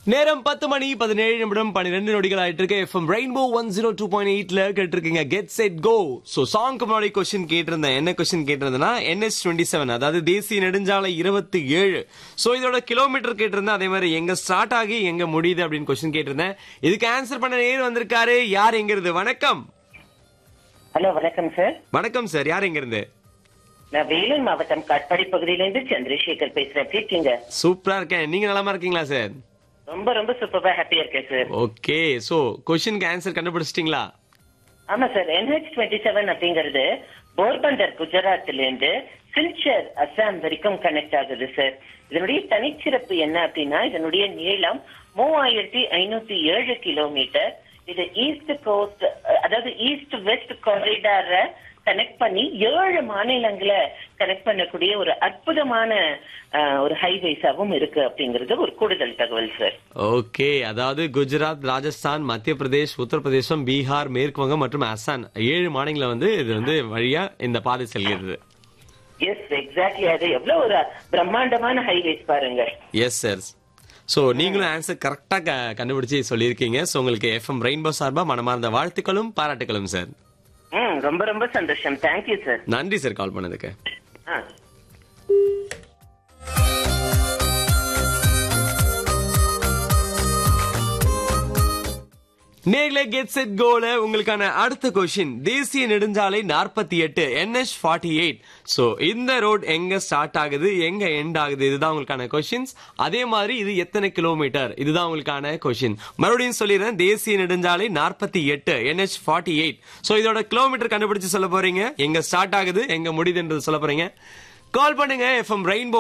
நேரம் பத்து மணி பதினேழு நிமிடம் பன்னிரெண்டு நொடிகள் ஆயிட்டு இருக்கு FM rainbow one zero two point எயிட்ல கேட்டிருக்கீங்க கெட் செட் கோ சோ சாங்க்கு முன்னாடி கொஸ்டின் கேட்டிருந்தேன் என்ன கொஸ்டின் கேட்டிருந்தேன்னா என்எஸ் டுவெண்ட்டி செவன் அதாவது தேசிய நெடுஞ்சாலை இருபத்தி ஏழு சோ இதோட கிலோமீட்டர் கேட்டிருந்தேன் அதே மாதிரி எங்க ஸ்டார்ட் ஆகி எங்க முடியுது அப்படின்னு கொஸ்டின் கேட்டிருந்தேன் இதுக்கு ஆன்சர் பண்ண நேர் வந்திருக்காரு யார் எங்க இருந்து வணக்கம் ஹலோ வணக்கம் சார் வணக்கம் சார் யார் எங்க இருந்து நான் வேலூர் மாவட்டம் காட்பாடி பகுதியிலிருந்து சந்திரசேகர் பேசுறேன் எப்படி இருக்கீங்க சூப்பரா இருக்கேன் நீங்க நலமா இருக்கீங்களா சார் ரொம்ப ரொம்ப சூப்பரா ஹாப்பியா இருக்கேன் சார் ஓகே சோ கொஸ்டினுக்கு ஆன்சர் கண்டுபிடிச்சிட்டீங்களா ஆமா சார் என்ஹெச் டுவெண்ட்டி செவன் அப்படிங்கிறது போர்பந்தர் குஜராத்ல இருந்து சில்சர் அஸ்ஸாம் வரைக்கும் கனெக்ட் ஆகுது சார் இதனுடைய தனிச்சிறப்பு என்ன அப்படின்னா இதனுடைய நீளம் மூவாயிரத்தி ஐநூத்தி ஏழு கிலோமீட்டர் இது ஈஸ்ட் கோஸ்ட் அதாவது ஈஸ்ட் வெஸ்ட் காரிடார கனெக்ட் பண்ணி ஏழு மாநிலங்களை கனெக்ட் பண்ணக்கூடிய ஒரு அற்புதமான அஹ், ஒரு ஹைவேஸாவும் இருக்கு அப்படிங்கிறது ஒரு கூடுதல் தகவல் சார் ஓகே அதாவது குஜராத் ராஜஸ்தான் மத்திய பிரதேஷ் உத்தரப்பிரதேசம் பீகார் மேற்கு வங்கம் மற்றும் அசாம் ஏழு மாநிலங்கள வந்து இது வந்து வழியா இந்த பாதை செல்கிறது எஸ் எக்ஸாக்ட்லி அது எவ்வளவு ஒரு பிரம்மாண்டமான ஹைவேஸ் பாருங்க எஸ் சார் சோ நீங்களும் ஆன்சர் கரெக்டா கண்டுபிடிச்சு சொல்லியிருக்கீங்க சோ உங்களுக்கு எஃப்எம் ரெயின்போ சார்பா மனமார்ந்த வாழ்த்துக்களும் பாராட்டுகளும் சார் ம் ரொம்ப ரொம்ப சந்தோஷம் தேங்க்யூ சார் நன்றி சார் கால் பண்ணதுக்கு ஆ நேர்ல கெட் செட் கோல உங்களுக்கான அடுத்த கொஸ்டின் தேசிய நெடுஞ்சாலை நாற்பத்தி எட்டு என்எஸ் ஃபார்ட்டி எயிட் சோ இந்த ரோட் எங்க ஸ்டார்ட் ஆகுது எங்க எண்ட் ஆகுது இதுதான் உங்களுக்கான கொஸ்டின்ஸ் அதே மாதிரி இது எத்தனை கிலோமீட்டர் இதுதான் உங்களுக்கான கொஸ்டின் மறுபடியும் சொல்லிடுறேன் தேசிய நெடுஞ்சாலை நாற்பத்தி எட்டு என்எச் ஃபார்ட்டி எயிட் சோ இதோட கிலோமீட்டர் கண்டுபிடிச்சு சொல்ல போறீங்க எங்க ஸ்டார்ட் ஆகுது எங்க முடியுதுன்றது சொல்ல போறீங்க கால் பண்ணுங்க எஃப்எம் ரெயின்போ